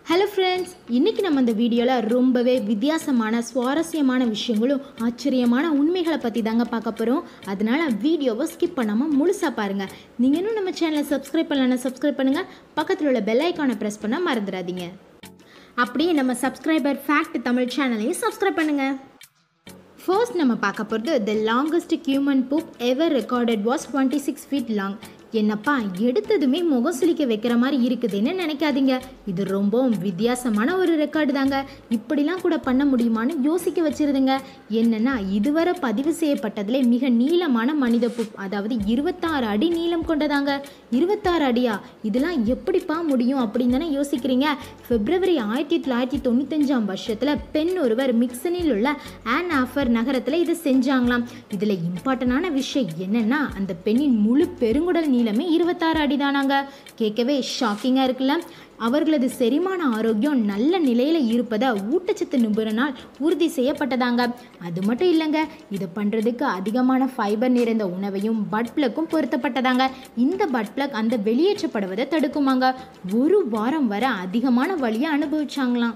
hello friends இன்றைக்கி நம்ம இந்த வீடியோவில் ரொம்பவே வித்தியாசமான சுவாரஸ்யமான விஷயங்களும் ஆச்சரியமான உண்மைகளை பற்றி தாங்க பார்க்க போகிறோம் அதனால் வீடியோவை ஸ்கிப் பண்ணாமல் முழுசாக பாருங்கள் நீங்கள் இன்னும் நம்ம சேனலை சப்ஸ்கிரைப் பண்ணலன்னா சப்ஸ்கிரைப் பண்ணுங்கள் பக்கத்தில் உள்ள பெல் ஐக்கானை ப்ரெஸ் பண்ண மறந்துடாதீங்க அப்படியே நம்ம சப்ஸ்கிரைபர் ஃபேக்ட் தமிழ் சேனலையும் சப்ஸ்கிரைப் பண்ணுங்கள் ஃபர்ஸ்ட் நம்ம பார்க்க போகிறது the longest human book ever recorded was twenty six feet long என்னப்பா எடுத்ததுமே முகம் சுளிக்க வைக்கிற மாதிரி இருக்குதுன்னு நினைக்காதீங்க இது ரொம்பவும் வித்தியாசமான ஒரு ரெக்கார்டு தாங்க இப்படிலாம் கூட பண்ண முடியுமான்னு யோசிக்க வச்சிருதுங்க என்னன்னா இதுவரை பதிவு செய்யப்பட்டதிலே மிக நீளமான மனித புக் அதாவது இருபத்தாறு அடி நீளம் கொண்டதாங்க இருபத்தாறு அடியா இதெல்லாம் எப்படிப்பா முடியும் அப்படின்னு தானே யோசிக்கிறீங்க பிப்ரவரி ஆயிரத்தி தொள்ளாயிரத்தி தொண்ணூத்தஞ்சாம் வருஷத்தில் பெண் ஒருவர் மிக்சனில் உள்ள ஆன் ஆஃபர் நகரத்தில் இதை செஞ்சாங்களாம் இதில் இம்பார்ட்டண்டான விஷயம் என்னன்னா அந்த பெண்ணின் முழு பெருங்குடல் நீளமே இருபத்தாறு அடிதானாங்க கேட்கவே ஷாக்கிங்காக இருக்குல்ல அவர்களது செரிமான ஆரோக்கியம் நல்ல நிலையில் இருப்பதை ஊட்டச்சத்து நிபுணனால் உறுதி செய்யப்பட்டதாங்க அது மட்டும் இல்லைங்க இதை பண்ணுறதுக்கு அதிகமான ஃபைபர் நிறைந்த உணவையும் பட் பிளக்கும் பொருத்தப்பட்டதாங்க இந்த பட் பிளக் அந்த வெளியேற்றப்படுவதை தடுக்குமாங்க ஒரு வாரம் வரை அதிகமான வழியை அனுபவிச்சாங்களாம்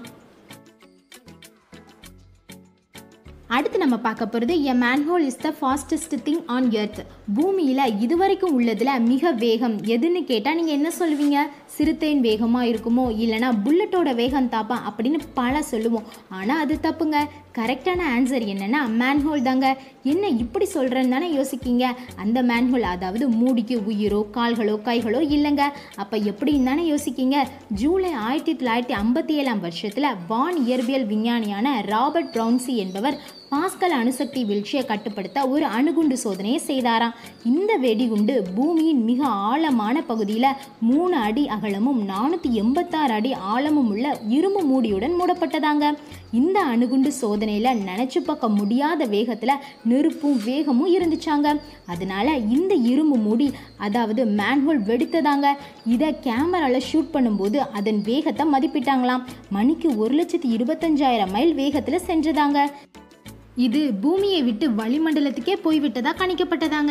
அடுத்து நம்ம பார்க்க போகிறது a manhole is the fastest thing on earth பூமியில் இதுவரைக்கும் உள்ளதில் மிக வேகம் எதுன்னு கேட்டால் நீங்கள் என்ன சொல்லுவீங்க சிறுத்தையின் வேகமாக இருக்குமோ இல்லைனா புல்லட்டோட வேகம் தாப்பா அப்படின்னு பல சொல்லுவோம் ஆனால் அது தப்புங்க கரெக்டான ஆன்சர் என்னன்னா மேன்ஹோல் தாங்க என்ன இப்படி சொல்கிறேன்னு தானே யோசிக்கீங்க அந்த மேன்ஹோல் அதாவது மூடிக்கு உயிரோ கால்களோ கைகளோ இல்லைங்க அப்போ எப்படின்னு தானே யோசிக்கீங்க ஜூலை ஆயிரத்தி தொள்ளாயிரத்தி ஐம்பத்தி ஏழாம் வருஷத்தில் வான் இயற்பியல் விஞ்ஞானியான ராபர்ட் ப்ரவுன்சி என்பவர் பாஸ்கல் அணுசக்தி வீழ்ச்சியை கட்டுப்படுத்த ஒரு அணுகுண்டு சோதனையை செய்தாராம் இந்த வெடிகுண்டு பூமியின் மிக ஆழமான பகுதியில் மூணு அடி அகலமும் நானூற்றி எண்பத்தாறு அடி ஆழமும் உள்ள இரும்பு மூடியுடன் மூடப்பட்டதாங்க இந்த அணுகுண்டு சோதனையில் நினச்சி பார்க்க முடியாத வேகத்தில் நெருப்பும் வேகமும் இருந்துச்சாங்க அதனால இந்த இரும்பு மூடி அதாவது மேன்ஹோல் வெடித்ததாங்க இதை கேமராவில் ஷூட் பண்ணும்போது அதன் வேகத்தை மதிப்பிட்டாங்களாம் மணிக்கு ஒரு லட்சத்தி இருபத்தஞ்சாயிரம் மைல் வேகத்தில் சென்றதாங்க இது பூமியை விட்டு வளிமண்டலத்துக்கே போய்விட்டதா கணிக்கப்பட்டதாங்க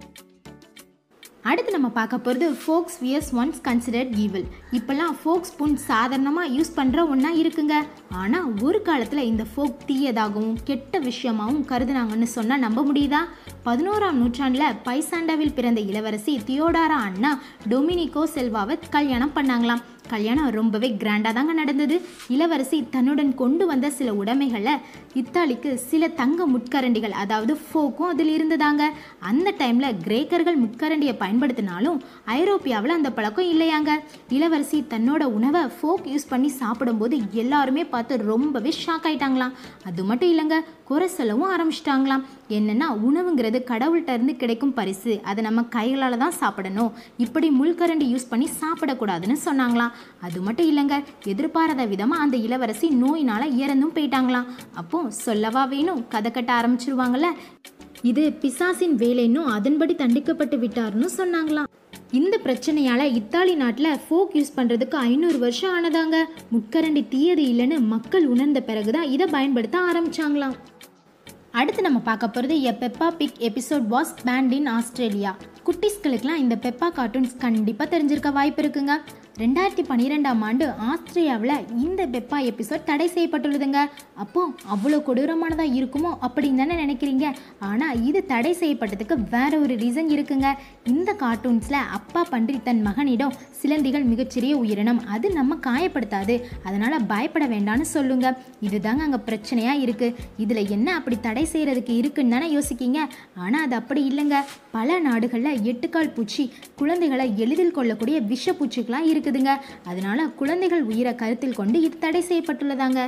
அடுத்து நம்ம பார்க்க போகிறது forks were once considered evil இப்போல்லாம் ஃபோக் ஸ்பூன் சாதாரணமாக யூஸ் பண்ணுற ஒன்றா இருக்குங்க ஆனால் ஒரு காலத்தில் இந்த ஃபோக் தீயதாகவும் கெட்ட விஷயமாகவும் கருதுனாங்கன்னு சொன்னால் நம்ப முடியுதா பதினோராம் நூற்றாண்டில் பைசாண்டாவில் பிறந்த இளவரசி தியோடாரா அண்ணா டொமினிகோ செல்வாவை கல்யாணம் பண்ணாங்களாம் கல்யாணம் ரொம்பவே கிராண்டாக தாங்க நடந்தது இளவரசி தன்னுடன் கொண்டு வந்த சில உடைமைகளை இத்தாலிக்கு சில தங்க முட்கரண்டிகள் அதாவது ஃபோக்கும் அதில் இருந்ததாங்க அந்த டைமில் கிரேக்கர்கள் முட்கரண்டியை பயன்படுத்தினாலும் ஐரோப்பியாவில் அந்த பழக்கம் இல்லையாங்க இளவரசி தன்னோட உணவை ஃபோக் யூஸ் பண்ணி சாப்பிடும்போது எல்லாருமே பார்த்து ரொம்பவே ஷாக் ஆயிட்டாங்களாம் அது மட்டும் இல்லைங்க குறை சொல்லவும் ஆரம்பிச்சிட்டாங்களாம் என்னென்னா உணவுங்கிறது கடவுள்கிட்ட இருந்து கிடைக்கும் பரிசு அதை நம்ம கைகளால் தான் சாப்பிடணும் இப்படி முள்கரண்டி யூஸ் பண்ணி சாப்பிடக்கூடாதுன்னு சொன்னாங்களாம் அது மட்டும் இல்லைங்க எதிர்பாராத விதமாக அந்த இளவரசி நோயினால் இறந்தும் போயிட்டாங்களாம் அப்போ சொல்லவா வேணும் கதை கட்ட ஆரம்பிச்சிருவாங்கல்ல இது பிசாசின் வேலைன்னும் அதன்படி தண்டிக்கப்பட்டு விட்டார்னு சொன்னாங்களாம் இந்த பிரச்சனையால் இத்தாலி நாட்டில் ஃபோக் யூஸ் பண்ணுறதுக்கு ஐநூறு வருஷம் ஆனதாங்க முட்கரண்டி தீயது இல்லைன்னு மக்கள் உணர்ந்த பிறகு தான் இதை பயன்படுத்த ஆரம்பிச்சாங்களாம் அடுத்து நம்ம பார்க்க போகிறது a Peppa Pig episode was banned in Australia குட்டீஸ்களுக்கெல்லாம் இந்த பெப்பா கார்ட்டூன்ஸ் கண்டிப்பாக தெரிஞ்சிருக்க வாய்ப்பு இருக்குங்க ரெண்டாயிரத்தி பன்னிரெண்டாம் ஆண்டு ஆஸ்திரேலியாவில் இந்த பெப்பா எபிசோட் தடை செய்யப்பட்டுள்ளதுங்க அப்போ அவ்வளோ கொடூரமானதாக இருக்குமோ அப்படின்னு தானே நினைக்கிறீங்க ஆனால் இது தடை செய்யப்பட்டதுக்கு வேற ஒரு ரீசன் இருக்குங்க இந்த கார்ட்டூன்ஸில் அப்பா பன்றி தன் மகனிடம் சிலந்திகள் மிகச்சிறிய உயிரினம் அது நம்ம காயப்படுத்தாது அதனால் பயப்பட வேண்டாம்னு சொல்லுங்க இதுதாங்க அங்கே பிரச்சனையாக இருக்குது இதில் என்ன அப்படி தடை செய்கிறதுக்கு இருக்குன்னு தானே யோசிக்கீங்க ஆனால் அது அப்படி இல்லைங்க பல நாடுகளில் எட்டுக்கால் பூச்சி குழந்தைகளை எளிதில் கொள்ளக்கூடிய விஷப்பூச்சிகளாக இருக்குதுங்க அதனால குழந்தைகள் உயிரை கருத்தில் கொண்டு இது தடை செய்யப்பட்டுள்ளதாங்க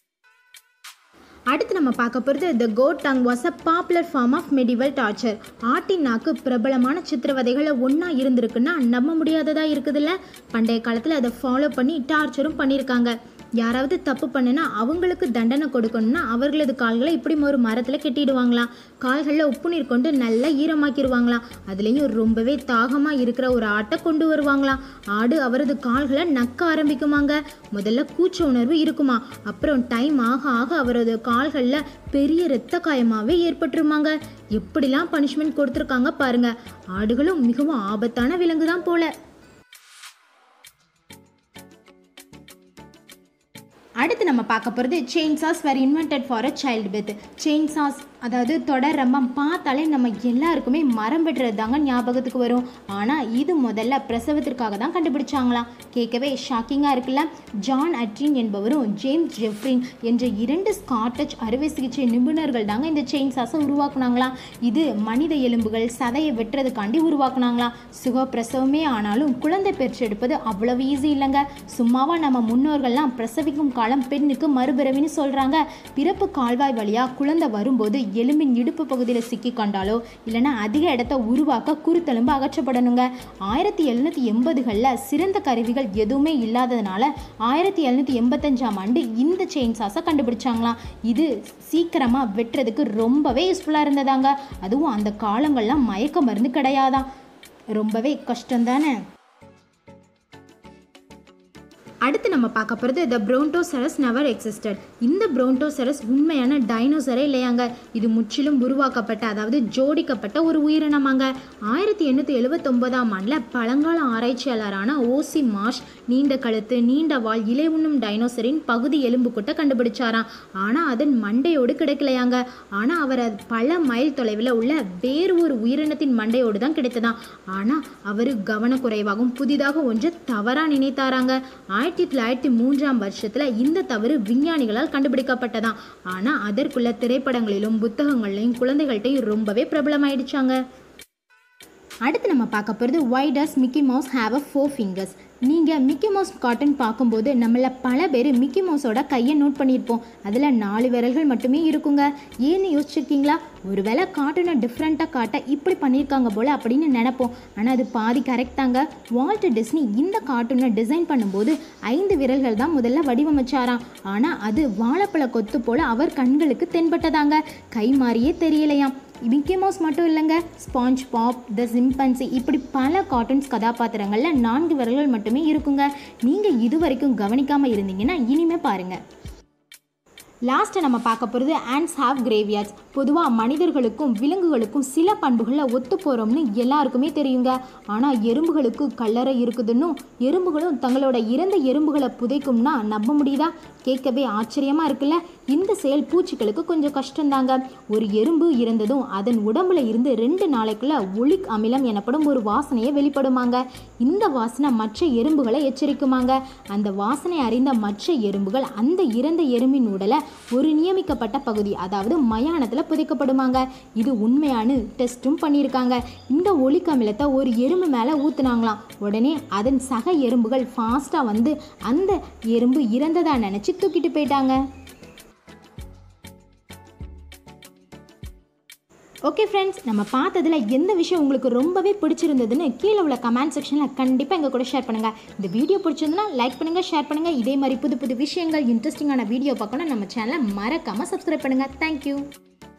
அடுத்து நம்ம பார்க்க போகிறது the goat tongue was a popular form of medieval torture ஆட்டின் நாக்கு பிரபலமான சித்திரவதைகளில் ஒன்றா இருந்திருக்குன்னா நம்ப முடியாததாக இருக்குதுல்ல பண்டைய காலத்தில் அதை ஃபாலோ பண்ணி டார்ச்சரும் பண்ணியிருக்காங்க யாராவது தப்பு பண்ணுனா அவங்களுக்கு தண்டனை கொடுக்கணும்னா அவர்களது கால்களை இப்படி ஒரு மரத்தில் கெட்டிடுவாங்களாம் கால்களில் உப்பு நீர் கொண்டு நல்லா ஈரமாக்கிடுவாங்களாம் அதுலேயும் ரொம்பவே தாகமாக இருக்கிற ஒரு ஆட்டை கொண்டு வருவாங்களாம் ஆடு அவரது கால்களை நக்க ஆரம்பிக்குமாங்க முதல்ல கூச்ச உணர்வு இருக்குமா அப்புறம் டைம் ஆக ஆக அவரது கால்களில் பெரிய இரத்த காயமாகவே ஏற்பட்டுருமாங்க எப்படிலாம் பனிஷ்மெண்ட் கொடுத்துருக்காங்க பாருங்க ஆடுகளும் மிகவும் ஆபத்தான விலங்கு தான் போல அடுத்து நம்ம பார்க்க போகிறது chainsaws were invented for a childbirth chainsaws அதாவது தொடர் ரம்பம் பார்த்தாலே நம்ம எல்லாருக்குமே மரம் வெட்டுறது தாங்க ஞாபகத்துக்கு வரும் ஆனால் இது முதல்ல பிரசவத்திற்காக தான் கண்டுபிடிச்சாங்களாம் கேட்கவே ஷாக்கிங்காக இருக்குல்ல ஜான் அட்ரின் என்பவரும் ஜேம்ஸ் ஜெஃப்ரின் என்ற இரண்டு ஸ்காட்டச் அறுவை சிகிச்சை நிபுணர்கள் தாங்க இந்த செயின் சாஸை உருவாக்குனாங்களாம் இது மனித எலும்புகள் சதையை வெட்டுறதுக்காண்டி உருவாக்குனாங்களாம் சுக பிரசவமே ஆனாலும் குழந்தை பெற்றெடுப்பது அவ்வளவு ஈஸி இல்லைங்க சும்மாவா நம்ம முன்னோர்கள்லாம் பிரசவிக்கும் காலம் பெண்ணுக்கு மறுபிறவின்னு சொல்கிறாங்க பிறப்பு கால்வாய் வழியாக குழந்தை வரும்போது எலும்பின் இடுப்பு பகுதியில் சிக்கி கொண்டாலோ இல்லைன்னா அதிக இடத்த உருவாக்க குருத்தெலும்பு அகற்றப்படணுங்க ஆயிரத்தி எழுநூற்றி எண்பதுகளில் சிறந்த கருவிகள் எதுவுமே இல்லாததுனால ஆயிரத்தி எழுநூற்றி எண்பத்தஞ்சாம் ஆண்டு இந்த செயின் சாஸை கண்டுபிடிச்சாங்களாம் இது சீக்கிரமாக வெட்டுறதுக்கு ரொம்பவே யூஸ்ஃபுல்லாக இருந்ததாங்க அதுவும் அந்த காலங்கள்லாம் மயக்க மருந்து கிடையாதான் ரொம்பவே கஷ்டம் தானே அடுத்து நம்ம பார்க்க போகிறது த ப்ரோண்டோசரஸ் நெவர் எக்ஸிஸ்டட் இந்த ப்ரோண்டோசரஸ் உண்மையான டைனோசரே இல்லையாங்க இது முற்றிலும் உருவாக்கப்பட்ட அதாவது ஜோடிக்கப்பட்ட ஒரு உயிரினமாங்க ஆயிரத்தி எண்ணூற்றி எழுபத்தொம்போதாம் ஆண்டில் பழங்கால ஆராய்ச்சியாளரான ஓசி மார்ஷ் நீண்ட கழுத்து நீண்ட வால் இலை உண்ணும் டைனோசரின் பகுதி எலும்புக்கூட்டை கண்டுபிடிச்சாராம் ஆனால் அதன் மண்டையோடு கிடைக்கலையாங்க ஆனால் அவர் அது பல மைல் தொலைவில் உள்ள வேறு ஒரு உயிரினத்தின் மண்டையோடு தான் கிடைத்ததாம் ஆனால் அவர் கவனக்குறைவாகவும் புதிதாக ஒன்று தவறாக நினைத்தாராங்க ஆயிரத்தி தொள்ளாயிரத்தி மூன்றாம் வருஷத்தில் இந்த தவறு விஞ்ஞானிகளால் கண்டுபிடிக்கப்பட்டதாம் ஆனால் அதற்குள்ள திரைப்படங்களிலும் புத்தகங்கள்லையும் குழந்தைகள்கிட்டையும் ரொம்பவே பிரபலமாயிடுச்சாங்க அடுத்து நம்ம பார்க்க போகிறது why does Mickey Mouse have a four fingers நீங்கள் மிக்கி மவுஸ் காட்டன் பார்க்கும்போது நம்மள பல பேர் மிக்கி மவுஸோட கையை நோட் பண்ணியிருப்போம் அதில் நாலு விரல்கள் மட்டுமே இருக்குங்க ஏன்னு யோசிச்சிருக்கீங்களா ஒருவேளை கார்ட்டூனை டிஃப்ரெண்ட்டாக காட்ட இப்படி பண்ணியிருக்காங்க போல் அப்படின்னு நினைப்போம் ஆனால் அது பாதி கரெக்ட் தாங்க வால்ட் டிஸ்னி இந்த கார்ட்டூனை டிசைன் பண்ணும்போது ஐந்து விரல்கள் தான் முதல்ல வடிவமைச்சாராம் ஆனால் அது வாழைப்பழ கொத்து போல் அவர் கண்களுக்கு தென்பட்டதாங்க கை மாறியே தெரியலையாம் மிக்கி மவுஸ் மட்டும் இல்லைங்க ஸ்பாஞ்ச் பாப் த சிம்பன்சி இப்படி பல கார்ட்டூன்ஸ் கதாபாத்திரங்களில் நான்கு விரல்கள் மட்டுமே இருக்குங்க நீங்கள் இது வரைக்கும் கவனிக்காமல் இருந்தீங்கன்னா இனிமே பாருங்கள் லாஸ்ட்டை நம்ம பார்க்க போகிறது ஆண்ட்ஸ் ஹாவ் கிரேவியார்ட்ஸ் பொதுவாக மனிதர்களுக்கும் விலங்குகளுக்கும் சில பண்புகளில் ஒத்து போகிறோம்னு எல்லாருக்குமே தெரியுங்க ஆனால் எறும்புகளுக்கு கல்லறை இருக்குதுன்னும் எறும்புகளும் தங்களோட இறந்த எறும்புகளை புதைக்கும்னா நம்ப முடியுதா கேட்கவே ஆச்சரியமாக இருக்குல்ல இந்த செயல் பூச்சிகளுக்கு கொஞ்சம் கஷ்டம்தாங்க ஒரு எறும்பு இறந்ததும் அதன் உடம்புல இருந்து ரெண்டு நாளைக்குள்ள ஒளிக் அமிலம் எனப்படும் ஒரு வாசனையை வெளிப்படுமாங்க இந்த வாசனை மற்ற எறும்புகளை எச்சரிக்குமாங்க அந்த வாசனை அறிந்த மற்ற எறும்புகள் அந்த இறந்த எறும்பின் உடலை ஒரு நியமிக்கப்பட்ட பகுதி அதாவது மயானத்தில் புதைக்கப்படுமாங்க இது உண்மையானு டெஸ்ட்டும் பண்ணியிருக்காங்க இந்த ஒளிக் அமிலத்தை ஒரு எறும்பு மேலே ஊற்றுனாங்களாம் உடனே அதன் சக எறும்புகள் ஃபாஸ்ட்டாக வந்து அந்த எறும்பு இறந்ததா நினச்சி தூக்கிட்டு போயிட்டாங்க ஓகே ஃப்ரெண்ட்ஸ் நம்ம பார்த்ததுல எந்த விஷயம் உங்களுக்கு ரொம்பவே பிடிச்சிருந்ததுன்னு கீழே உள்ள கமெண்ட் செக்ஷனில் கண்டிப்பாக எங்கள் கூட ஷேர் பண்ணுங்கள் இந்த வீடியோ பிடிச்சிருந்தனா லைக் பண்ணுங்கள் ஷேர் பண்ணுங்கள் இதே மாதிரி புது புது விஷயங்கள் இன்ட்ரெஸ்டிங்கான வீடியோ பார்க்கணும் நம்ம சேனலை மறக்காமல் சப்ஸ்கிரைப் பண்ணுங்கள் தேங்க்யூ